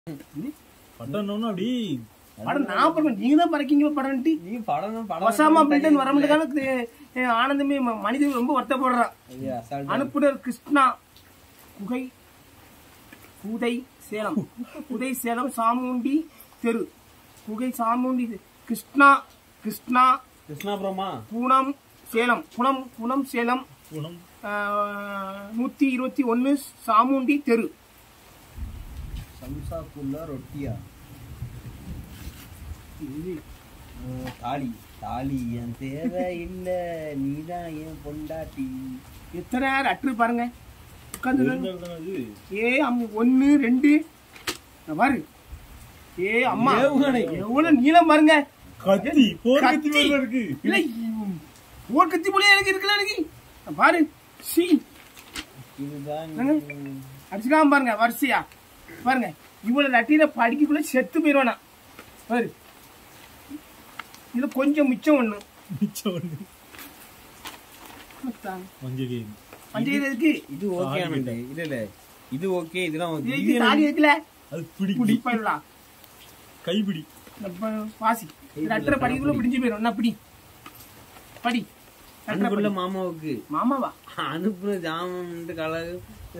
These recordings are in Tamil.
பட்டணும்னு அப்படி படம் நான் படம் நீங்க தான் பறக்கீங்க படம்ட்டு நீ படம் படம் ஒசாமா பில்டன் வர முடியாது ஆனந்தமே ம- மனிதன் ரொம்ப வருத்தப்படுறான் ஐயா, assault. அனுப்புனர் கிருஷ்ணா குகை குதை சேலம் குதை சேலம் சாமுண்டி தெரு குகை சாமுண்டி தெரு. கிருஷ்ணா கிருஷ்ணா கிருஷ்ணாபுரமா பூனம் சேலம் புனம் புனம் சேலம் குணம் நூத்தி இருபத்தி ஒன்னு சாமுண்டி தெரு சம்சாக்குள்ள ரொட்டியா ஓ, தாலி தாலி என் தேவை இல்ல நீதான் என் பொண்டாட்டி எத்தனை அற்று பாருங்க உட்காந்து அது ஏ அம் ஒன்னு ரெண்டு இங்க பாரு ஏ அம்மா ஏவுகணை. எவ்வளவு நீளம் பாருங்க கத்தி போர் கத்தி கத்தி. மேல இருக்கு இல்ல போர் கத்தி போல எனக்கு இருக்குல்ல எனக்கு இங்க பாரு சி இதுதான் அடிச்சுக்காம பாருங்க வரிசையா பாருங்க இவ்வளவு நட்டியில படிக்கக்குள்ள செத்து போயிடுவானா பாரு இது கொஞ்சம் மிச்சம் ஒண்ணு மிச்சம் ஒண்ணு மஞ்சள் கேம் மஞ்சள் இருக்கு இது ஓகே ஆனந்த் இல்ல இல்ல இது ஓகே இதெல்லாம் okay. இது இது தாலி இருக்குல்ல அது பிடி குடிப்பாயிடா கைப்பிடி வாசி நட்டுற படிக்குள்ள பிடிஞ்சு போயிடும் என்ன பிடி படி நட்டுற அன்புள்ள படி. மாமாவுக்கு மாமாவா அனுப்புன ஜாமம் கலர்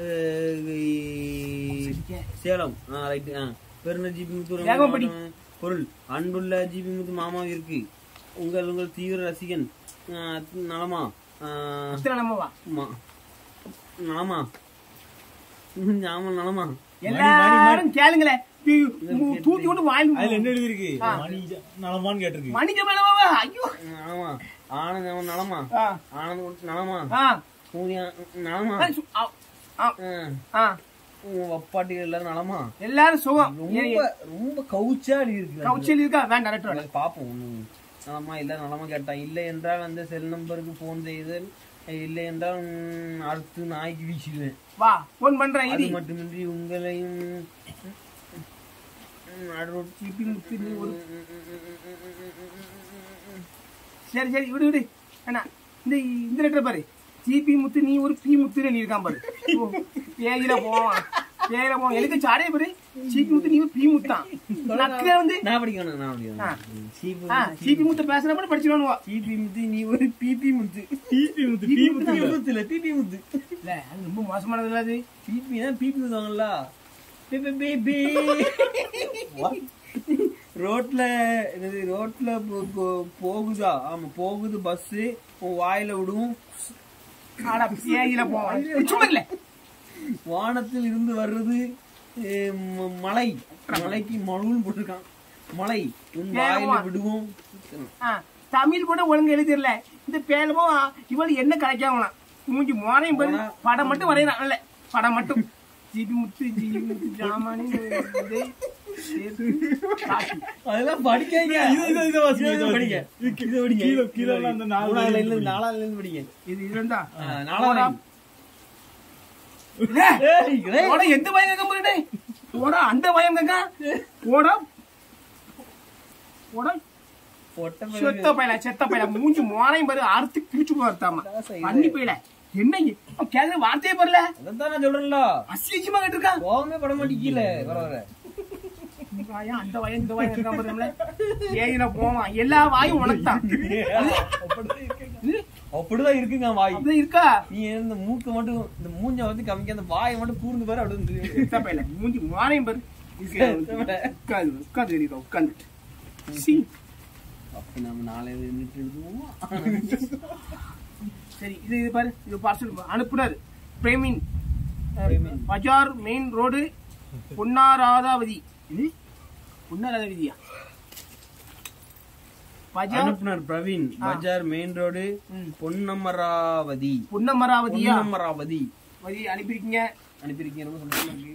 சேலம் ரைட் பெருன ஜிபி முத்து வேகமா படி. பொருள் அன்புள்ள ஜிபி முத்து மாமா இருக்கு உங்கள் உங்கள் தீவிர ரசிகன் அஹ், நலமா அஹ், எத்தனை நம்மவா மா- நலமா ஞாபகம் நலமா எல்லாரும் கேளுங்களே தூ- மு- தூக்கி கொண்டு வாயில் அதுல என்ன எழுதி இருக்கு ஆ. மணி நலமான்னு கேட்டிருக்கு மணிக்க மேலவா ஐயோ நலமா ஆனந்த் அவன் நலமா ஆ, ஆனந்த் உனக்கு நலமா ஆ, சூர்யா நலமா ஆ, சு- ஆ, ஆ, அஹ், ஆ. உன் அப்பாட்டிகள் எல்லாரும் நலமா எல்லாரும் சுகம் ரொம்ப ரொம்ப கவுச்சா இருக்கு கவுச்சல் இருக்கா வேண்டாம் ரெட்டு பாப்போம் ஒண்ணு நலமா இல்ல நலமா கேட்டா இல்லை என்றால் அந்த செல் நம்பருக்கு போன் செய்தல் இல்லை என்றால் ம், அடுத்து நாய்க்கு வீசிடுவேன் வா போன் பண்றேன் அது இது மட்டுமின்றி உங்களையும் ம், அருள் இப்படி முத்து நீ ஒரு சரி சரி விடு விடு அண்ணா இந்த இந்த லெட்டர் பாரு ஜிபி முத்து நீ ஒரு பி முத்துன்னு நீ இருக்கான் பாரு ஓ, பேயில போவான் பேயில போவான் எனக்கு சாடே பாரு ஜிபி முத்து நீ ஒரு பி முத்தான் நக்கே வந்து நான் படிக்கணும் நான் ஆ. படிக்கணும் சீப்பு ஆ ஜிபி முத்து பேசுறப்ப படிச்சிருவானுவா சீபி முத்து நீ ஒரு BP Muthu BP Muthu BP B Muthu. Muthu Muthu இல்ல பிபி முத்து இல்ல அது ரொம்ப மோசமானது இல்ல அது பிபி தான் பிபி ஊதுவாங்கல்ல பேபி ரோட்ல என்னது ரோட்ல போ- போ- போகுதா ஆமா போகுது பஸ் உன் வாயில விடுவோம் ஆடா பேயில போவான் சும்மா இல்ல வானத்தில் இருந்து வர்றது ஏ, ம- மலை மலைக்கு மழுன்னு போட்டிருக்கான் மலை உன் வாயில ஏம்மா? விடுவோம் ஆ, தமிழ் கூட ஒழுங்கு எழுதிடல இந்த பேலமோ இவள் என்ன கலைக்காமலாம் மூஞ்சி மோனையும் பாரு படம் மட்டும் வரையறான் இல்ல படம் மட்டும் ஜிபி முத்து ஜிபி முத்து ஜாமானி இது, சேர்த்து, காசு. அதெல்லாம் படிக்காங்க இது இது இது வாசிங்க, இது இதை படிங்க வாசிங்க. இதை படிங்க கீழே கீழே எல்லாம் அந்த நாலு மூணாவது line லைன்ல படிங்க. நாலாவது லைன் படிங்க இது இருந்தா ஆ, நாலாவது line. இல்ல, ஏய், ஏய். போடா எந்த பயம் கேட்க போயிட்டே போடா அந்த பயம் கேட்க போடா போடா பொட்டை பையன். செத்த பையல செத்த பையல மூஞ்சி மோனையும் பாரு அறுத்து கிழிச்சு போர்த்தாமா பண்ணி போயில என்ன கேக்குற வார்த்தையே பரல அதைத்தான் நான் சொல்றேன்ல அசிங்கமா கேட்டிருக்கான் கோவமே பட மாட்டேங்கல வர வர இந்த வாயா, அந்த வாயம் இந்த வாயம் இருக்கான் பாருங்களே ஏயில போவான் எல்லா வாயும் உனக்குதான் இது, அப்படிதான் இருக்குங்க வாய் அப்படிதான் இருக்கா நீ இந்த மூக்க மட்டும் இந்த மூஞ்ச வந்து காமிக்க அந்த வாயை மட்டும் கூர்ந்து பாரு அப்படின்னு செத்த பையல மூஞ்சி மோனையும் பாரு உட்காந்து உட்காந்து இருக்கா உட்காந்து சி அப்ப நம்ம நாளையில இருந்துட்டு எழுதுவோமா சரி இது இது பாரு இது பார்சல் அனுப்புனர் பிரேமின் பிரேமின். பஜார் மெயின் ரோடு பொன்னாராதாவதி இது பொன்னாராதாவதியா பஜார் அனுப்புனர் பிரவீன் பஜார் மெயின் ரோடு ம். பொன்னமராவதி பொன்னமராவதியா பொன்னமராவதி வதி அனுப்பியிருக்கீங்க அனுப்பியிருக்கீங்க ரொம்ப சந்தோஷமா இருக்கு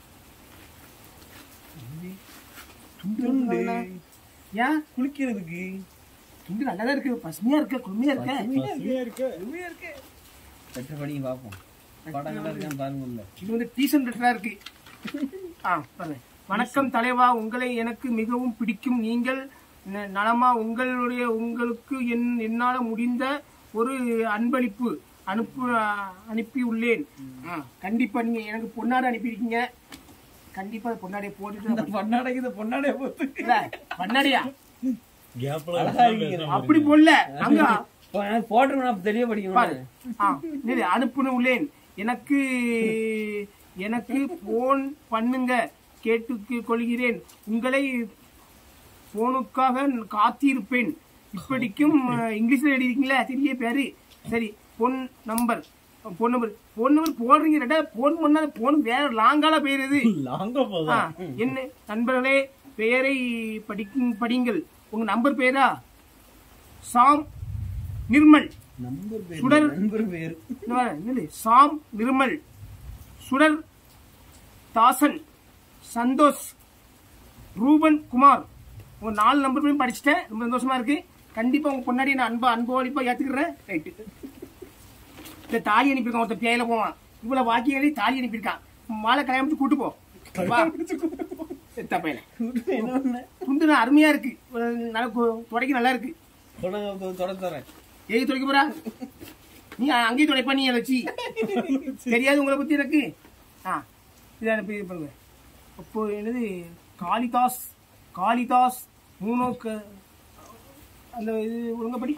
துண்டு ஏன் குளிக்கிறதுக்கு துண்டு நல்லா தான் இருக்கு பசுமையா இருக்கு குளுமையா இருக்க பசுமையா இருக்கு பெற்ற படிங்க பாப்போம் படங்களா இருக்கான்னு பாருங்க உள்ள இது வந்து டீசன்ட் லெட்டரா இருக்கு ஆ பாருங்க வணக்கம் தலைவா உங்களை எனக்கு மிகவும் பிடிக்கும் நீங்கள் ந- நலமா உங்களுடைய உங்களுக்கு என் என்னால முடிந்த ஒரு அன்பளிப்பு அனுப்பு அனுப்பி உள்ளேன் ஆ, கண்டிப்பா நீங்க எனக்கு பொன்னாடு அனுப்பியிருக்கீங்க கண்டிப்பா அது பொன்னாடியை போட்டுட்டு பொன்னாடைக்கு இந்த பொன்னாடைய போத்து இல்ல பண்ணாடியா கேப்ல அழகா இருக்கீங்க. அப்படி போடல அங்க போட்டுருங்க நான் தெரிய படிக்கணும் பாரு ஆ, நில்லு, அனுப்புன உள்ளேன் எனக்கு எனக்கு போன் பண்ணுங்க கேட்டு கொள்கிறேன் உங்களை போனுக்காக காத்திருப்பேன் இப்படிக்கும் அஹ், இங்கிலீஷ்ல எழுதிருக்கீங்களா தெரிய பேரு சரி பொன் நம்பர் பொன் நம்பர் பொன் நம்பர் போடுறீங்க ரெண்டா போன் பண்ணா போன் வேற லாங்கால போயிருது லாங்க ஆ, போதா என்ன நண்பர்களே பெயரை படிக்கும் படிங்கள் உங்க நம்பர் பேரா சாம் நிர்மல் நம்பர் பேர் சுடர். நண்பர் பேர் இந்த பாரு, என்னது? சாம் நிர்மல் சுடர் தாசன் சந்தோஷ் ரூபன் குமார் உங்க நாலு நம்பர் பேரும் படிச்சுட்டேன் ரொம்ப சந்தோஷமா இருக்கு கண்டிப்பா உங்க பொன்னாடி நான் அன்பா அன்போலிப்பா ஏத்துக்கிறேன் ரைட்டு இந்த தாலி அனுப்பியிருக்கான் ஒருத்தன் பேயில போவான் இவ்வளவு வாக்கியம் எழுதி தாலி அனுப்பியிருக்கான் மாலை கல்யாணம் கூட்டு போ வா. செத்த பையல என்ன பண்ண துண்டு நான் அருமையா இருக்கு ஒரு நல்ல கு- துடைக்க நல்லா இருக்கு சொல்லுங்க தொட தரேன் ஏய் துடைக்க போறா நீ அங்கேயும் துடைப்பா நீ அதை வச்சு தெரியாது உங்களை பத்தி எனக்கு ஆ இதை அனுப்பி இது பண்ணுங்க அப்போ என்னது காளிதாஸ் காளிதாஸ் மூணோக்கு அந்த இது ஒழுங்கா படி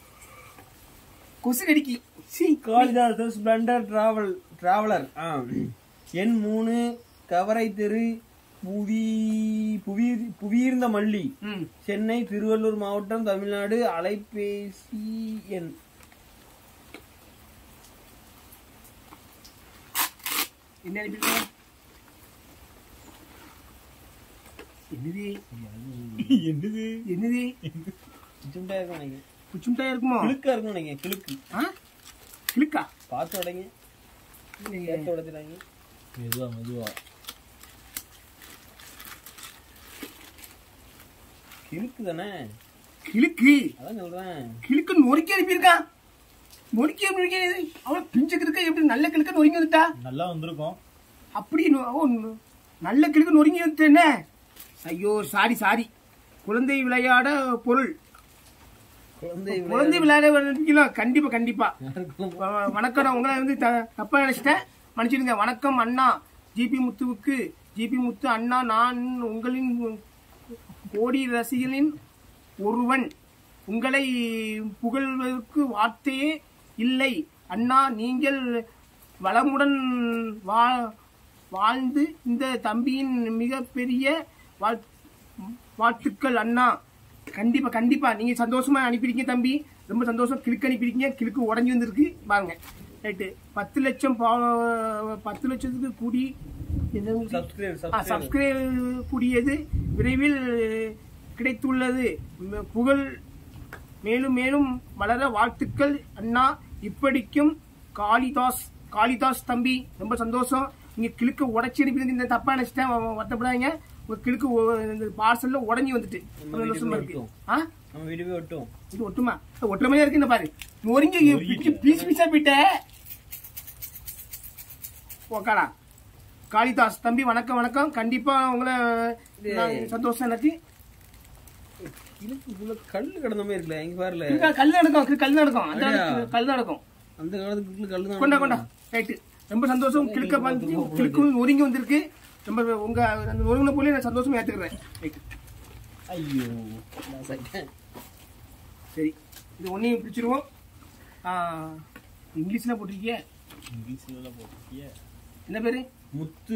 கொசு கடிக்கி சீ காளிதாஸ் ஸ்பிளண்டர் டிராவல் டிராவலர் எண் மூணு கவரை தெரு புவி புவிர் புவியீர்ந்த மல்லி ம் சென்னை திருவள்ளூர் மாவட்டம் தமிழ்நாடு அலைபேசி எண் என்ன அனுப்பியிருக்காங்க என்னது என்னது என்னது சுண்டா இருக்கும் நினைக்கிறேன் குச்சுமிட்டாயா இருக்குமோ கிழுக்கா இருக்கும் நினைக்கிறேன் கிழுக்கு ஆ கிளிக்கா பார்த்து உடைங்க சேர்த்து உடைச்சிடாங்க மெதுவா மெதுவா கிழுக்கு தானே கிளுக்கு அதான் சொல்றேன் கிளுக்கு நொறுக்கி அனுப்பியிருக்கான் நொறுக்கி அனுப்பியிருக்கேன் அவளை பிஞ்ச கிழக்க எப்படி நல்ல கிழக்க நொறுங்கி வந்துட்டா நல்லா வந்திருக்கும் அப்படி நொ- ஓ, நொ- நல்ல கிழக்கு நொறுங்கி வந்துட்டு என்ன ஐயோ சாரி சாரி குழந்தை விளையாட பொருள் குழந்தை குழந்தை விளையாட நினைக்கலாம். கண்டிப்பா கண்டிப்பா விளையாடுறதுக்கும் வ- வணக்கம் நான் உங்களை வந்து த- தப்பா நினைச்சிட்டேன் மன்னிச்சிடுங்க வணக்கம் அண்ணா ஜிபி முத்துவுக்கு ஜிபி முத்து அண்ணா நான் உங்களின் கோடி ரசிகனின் ஒருவன் உங்களை புகழ்வதற்கு வார்த்தையே இல்லை அண்ணா நீங்கள் வளமுடன் வா வாழ்ந்து இந்த தம்பியின் மிகப்பெரிய வாழ்- வாழ்த்துக்கள் அண்ணா கண்டிப்பா கண்டிப்பா நீங்க சந்தோஷமா அனுப்பியிருக்கீங்க தம்பி ரொம்ப சந்தோஷம் கிழக்கு அனுப்பியிருக்கீங்க கிழக்கு உடஞ்சி வந்திருக்கு பாருங்க ரைட்டு பத்து லட்சம் பா- பத்து லட்சத்துக்கு கூடி என்ன சப்ஸ்கிரைப் ஆ, சப்ஸ்கிரைப் சப்ஸ்கிரைப் கூடியது விரைவில் கிடைத்துள்ளது ம- புகழ் மேலும் மேலும் வளர வாழ்த்துக்கள் அண்ணா இப்படிக்கும் காளிதாஸ் காளிதாஸ் தம்பி ரொம்ப சந்தோஷம் நீங்க கிழக்கு உடைச்சி அனுப்பி இந்த தப்பா நினைச்சிட்டேன் வ- வருத்தப்படாதீங்க உங்க கிழக்கு ஒ- இந்த பார்சல்ல உடஞ்சி வந்துட்டு ரொம்ப சந்தோஷமா இருக்கு ஆ நம்ம வீடு போய் ஒட்டும் இது ஒட்டுமா இது ஒட்டுற மாதிரியா இருக்கு இந்த பாரு நொறுங்கி பிச்சு பீஸ் பீஸா போயிட்ட ஓக்காடா காளிதாஸ் தம்பி வணக்கம் வணக்கம் கண்டிப்பா உங்களை நான் சந்தோஷம் எனக்கு இதுக்குள்ள கல்லு கிடந்த மாதிரி இருக்குல்ல எங்க பாருல இருக்கா, கல் நடக்கும் கல் நடக்கும் அந்த அப்படியா? காலத்துல கல் நடக்கும் அந்த காலத்துக்குள்ள கல்லு தான் கொண்டா கொண்டா ரைட்டு ரொம்ப சந்தோஷம் கிழக்க வந்து கிழக்கு ஒருங்கி வந்திருக்கு ரொம்ப உங்க அந்த ஒருங்கின போல நான் சந்தோஷமா ஏத்துக்கிறேன் ரைட்டு ஐயோ நான் சட்டேன். சரி இது ஒன்னையும் பிடிச்சிருவோம் ஆ, இங்கிலீஷ்ல போட்டிருக்கிய இங்கிலீஷ்ல போட்டிருக்கிய என்ன பேரு முத்து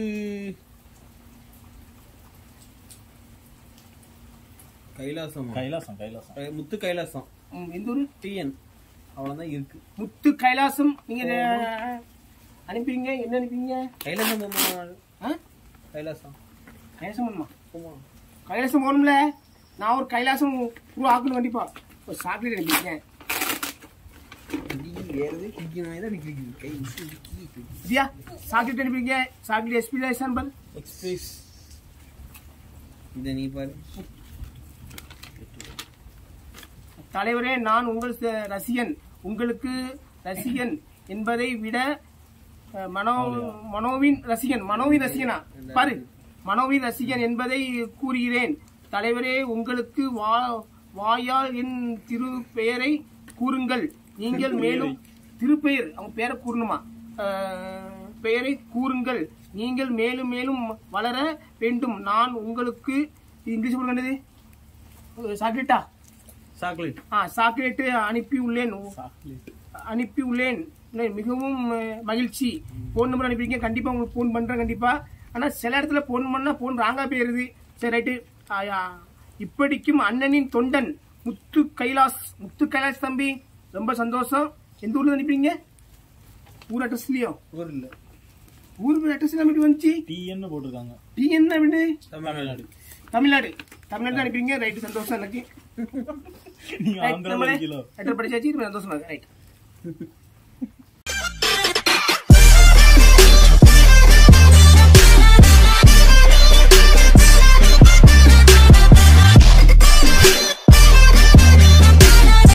கைலாசம் கைலாசம் கைலாசம் முத்து கைலாசம் ம், எந்த ஊரு டிஎன் அவ்வளவுதான் இருக்கு முத்து கைலாசம் நீங்க அஹ், அனுப்பிடுங்க என்ன அனுப்பிங்க கைலாசம் போமா ஆ? கைலாசம் கைலாசம் பண்ணுமா போமா கைலாசம் போகணும்ல நான் ஒரு கைலாசம் உருவாக்கணும் கண்டிப்பா ஒரு சாக்லேட் அனுப்பிடுங்க வேற எதுவும் கிளிக்கணும் தான் கிளிக்குது கை விட்டு கிளிக்குது. சரியா சாக்லேட் அனுப்பிடுங்க சாக்லேட் எஸ்பி சாம்பல் எக்ஸ்பிரஸ் இதை நீ பாரு தலைவரே நான் உங்கள் ச- ரசிகன் உங்களுக்கு ரசிகன் என்பதை விட அஹ், மனோ மனோவின் ரசிகன் மனோவின் ரசிகனா பாரு மனோவின் ரசிகன் என்பதை கூறுகிறேன் தலைவரே உங்களுக்கு வா வாயால் என் திரு பெயரை கூறுங்கள் நீங்கள் மேலும் திருப்பெயர் அவங்க பேரை கூறணுமா அஹ், பெயரை கூறுங்கள் நீங்கள் மேலும் மேலும் வளர வேண்டும் நான் உங்களுக்கு இது இங்கிலீஷ் கொடுக்கறது சாக்லேட்டா சாக்லேட் ஆ சாக்லேட்டு அனுப்பி உள்ளேன் சாக்லேட் அனுப்பி உள்ளேன் இல்லை, மிகவும் அஹ், மகிழ்ச்சி ஃபோன் நம்பர் அனுப்பியிருக்கேன் கண்டிப்பா உங்களுக்கு ஃபோன் பண்றேன் கண்டிப்பா ஆனா சில இடத்துல ஃபோன் பண்ணா ஃபோன் ராங்கா போயிருது சரி ரைட்டு இப்படிக்கும் அண்ணனின் தொண்டன் முத்து கைலாஸ் முத்து கைலாஸ் தம்பி ரொம்ப சந்தோஷம் எந்த ஊர்ல அனுப்பிங்க ஊர் அட்ரஸ்லயோ ஊர்ல ஊர் அட்ரஸ் எப்படி வந்துச்சு டிஎன்னு போட்டிருக்காங்க நீ என்ன வீடு தமிழ்நாடு தமிழ்நாடு தமிழ்நாடு அனுப்பிங்க ரைட்டு சந்தோஷம் எனக்கு நீங்க ரைட் ஆந்திரா நம்மளே கிலோ லெட்டர் படிச்சாச்சு இப்ப சந்தோஷமா இருக்கு ரைட்